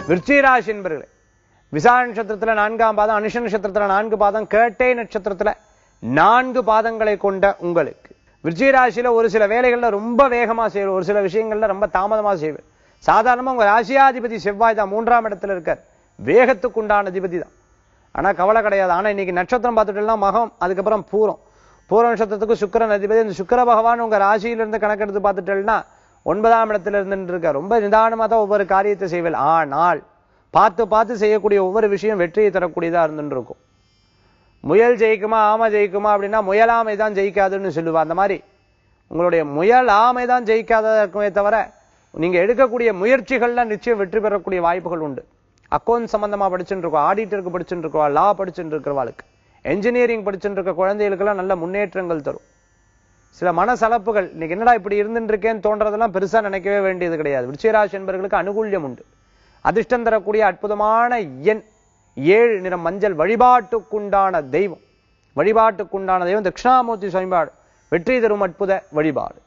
விருச்சிகராசி என்பர்களே விசா நட்சத்திரத்துல நான்காம் பாதம் அனுஷ நட்சத்திரத்துல நான்கு பாதம் கேட்டை நட்சத்திரத்துல நான்கு பாதங்களை கொண்ட உங்களுக்கு விருச்சிகராசியில ஒரு சில வேலைகள்ல ரொம்ப வேகமா செய்வது ஒரு சில விஷயங்கள்ல ரொம்ப தாமதமா செய்வது சாதாரணமா உங்க ராசியாதிபதி செவ்வாய் தான் மூன்றாம் இடத்துல இருக்கார் வேகத்துக்கு உண்டான அதிபதி தான் ஆனா கவலை கிடையாது ஆனா இன்னைக்கு நட்சத்திரம் பார்த்துட்டோம்னா மகம் அதுக்கப்புறம் பூரம் பூர நட்சத்திரத்துக்கு சுக்கிரன் அதிபதி இந்த சுக்கிர பகவான் உங்க ராசியிலிருந்து கணக்கெடுத்து பார்த்துட்டேன்னா ஒன்பதாம் இடத்துல இருந்து இருக்கார் ரொம்ப நிதானமா தான் ஒவ்வொரு காரியத்தை செய்வேன் ஆனால் பார்த்து பார்த்து செய்யக்கூடிய ஒவ்வொரு விஷயம் வெற்றியை தரக்கூடியதா இருந்துட்டு இருக்கும் முயல் ஜெயிக்குமா ஆமை ஜெயிக்குமா அப்படின்னா முயலாமை தான் ஜெயிக்காதுன்னு சொல்லுவா அந்த மாதிரி உங்களுடைய முயல் ஆமை தான் ஜெயிக்காததா இருக்குமே தவிர நீங்க எடுக்கக்கூடிய முயற்சிகள்ல நிச்சயம் வெற்றி பெறக்கூடிய வாய்ப்புகள் உண்டு அக்கௌண்ட் சம்பந்தமா படிச்சுட்டு இருக்கோம் ஆடிட்டருக்கு படிச்சுட்டு இருக்கோம் லா படிச்சுட்டு இருக்கிறவாளுக்கு என்ஜினியரிங் படிச்சுட்டு இருக்க குழந்தைகளுக்கெல்லாம் நல்ல முன்னேற்றங்கள் தரும் சில மனசலப்புகள் இன்னைக்கு என்னடா இப்படி இருந்துட்டு இருக்கேன்னு தோன்றதெல்லாம் பெருசா நினைக்கவே வேண்டியது கிடையாது விருச்சிகராசி என்பவர்களுக்கு அனுகூல்யம் உண்டு அதிர்ஷ்டம் தரக்கூடிய அற்புதமான எண் ஏழு நிறம் மஞ்சள் வழிபாட்டுக்குண்டான தெய்வம் வழிபாட்டுக்குண்டான தெய்வம் தட்சிணாமூர்த்தி சுவாமிபாடு வெற்றி தரும் அற்புத வழிபாடு